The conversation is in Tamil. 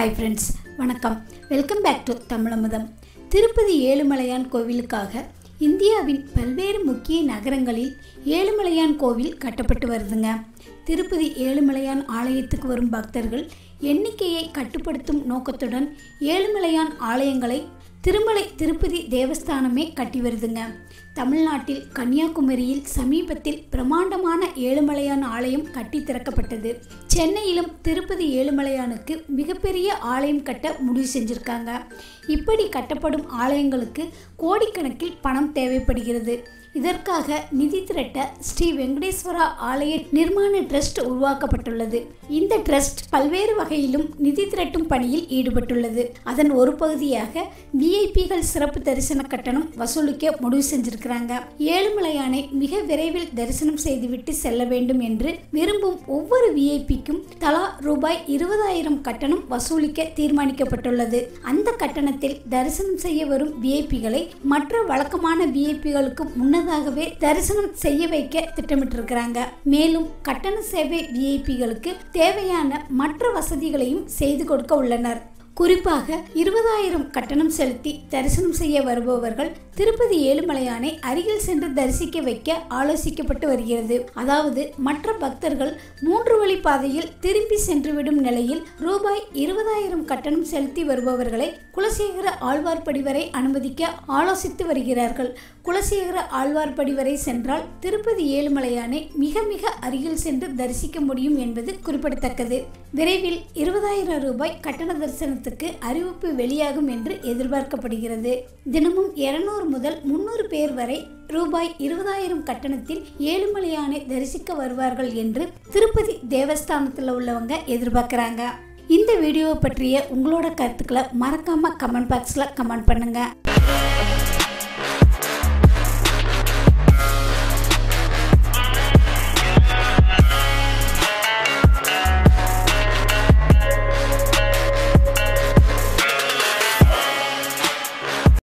ஹாய் ஃப்ரெண்ட்ஸ் வணக்கம் welcome back to Tamizhamudham Tirupati Ezhumalaiyan கோவிலுக்காக இந்தியாவின் பல்வேறு முக்கிய நகரங்களில் ஏழுமலையான் கோவில் கட்டப்பட்டு வருதுங்க திருப்பதி ஏழுமலையான் ஆலயத்துக்கு வரும் பக்தர்கள் எண்ணிக்கையை கட்டுப்படுத்தும் நோக்கத்துடன் ஏழுமலையான் ஆலயங்களை திருமலை திருப்பதி தேவஸ்தானமே கட்டி வருதுங்க தமிழ்நாட்டில் கன்னியாகுமரியில் சமீபத்தில் பிரமாண்டமான ஏழுமலையான் ஆலயம் கட்டி திறக்கப்பட்டது சென்னையிலும் திருப்பதி ஏழுமலையானுக்கு மிகப்பெரிய ஆலயம் கட்ட முடிவு செஞ்சிருக்காங்க இப்படி கட்டப்படும் ஆலயங்களுக்கு கோடிக்கணக்கில் பணம் தேவைப்படுகிறது இதற்காக நிதி திரட்ட ஸ்ரீ வெங்கடேஸ்வரா ஆலய நிர்மாண ட்ரஸ்ட் உருவாக்கப்பட்டுள்ளது இந்த ட்ரஸ்ட் பல்வேறு வகையிலும் நிதி திரட்டும் பணியில் ஈடுபட்டுள்ளது அதன் ஒரு பகுதியாக விஐபிகள் சிறப்பு தரிசன கட்டணம் வசூலிக்க முடிவு செஞ்சிருக்கிறாங்க ஏழுமலையானை மிக விரைவில் தரிசனம் செய்துவிட்டு செல்ல வேண்டும் என்று விரும்பும் ஒவ்வொரு விஐபிக்கும் தலா ரூபாய் இருபதாயிரம் கட்டணம் வசூலிக்க தீர்மானிக்கப்பட்டுள்ளது அந்த கட்டணத்தில் தரிசனம் செய்ய வரும் விஐபிகளை மற்ற வழக்கமான விஐபிகளுக்கு முன்னதாகவே தரிசனம் செய்ய வைக்க திட்டமிட்டிருக்கிறாங்க மேலும் கட்டண சேவை விஐபிகளுக்கு தேவையான மற்ற வசதிகளையும் செய்து கொடுக்க உள்ளனர் குறிப்பாக இருபதாயிரம் கட்டணம் செலுத்தி தரிசனம் செய்ய வருபவர்கள் திருப்பதி ஏழுமலையானை அருகில் சென்று தரிசிக்க வைக்க ஆலோசிக்கப்பட்டு வருகிறது அதாவது மற்ற பக்தர்கள் மூன்று வழி பாதையில் திரும்பி சென்றுவிடும் நிலையில் ரூபாய் இருபதாயிரம் கட்டணம் செலுத்தி வருபவர்களை குலசேகர ஆழ்வார்படி வரை அனுமதிக்க ஆலோசித்து வருகிறார்கள் குலசேகர ஆழ்வார்படி வரை சென்றால் திருப்பதி ஏழுமலையானை மிக மிக அருகில் சென்று தரிசிக்க முடியும் என்பது குறிப்பிடத்தக்கது விரைவில் இருபதாயிரம் ரூபாய் கட்டண தரிசனத்துக்கு அறிவிப்பு வெளியாகும் என்று எதிர்பார்க்கப்படுகிறது தினமும் இருநூறு முதல் முன்னூறு பேர் வரை ரூபாய் இருபதாயிரம் கட்டணத்தில் ஏழுமலையானை தரிசிக்க வருவார்கள் என்று திருப்பதி தேவஸ்தானத்தில் உள்ளவங்க எதிர்பார்க்குறாங்க இந்த வீடியோவை பற்றிய உங்களோட கருத்துக்களை மறக்காம கமெண்ட் பாக்ஸில் கமெண்ட் பண்ணுங்க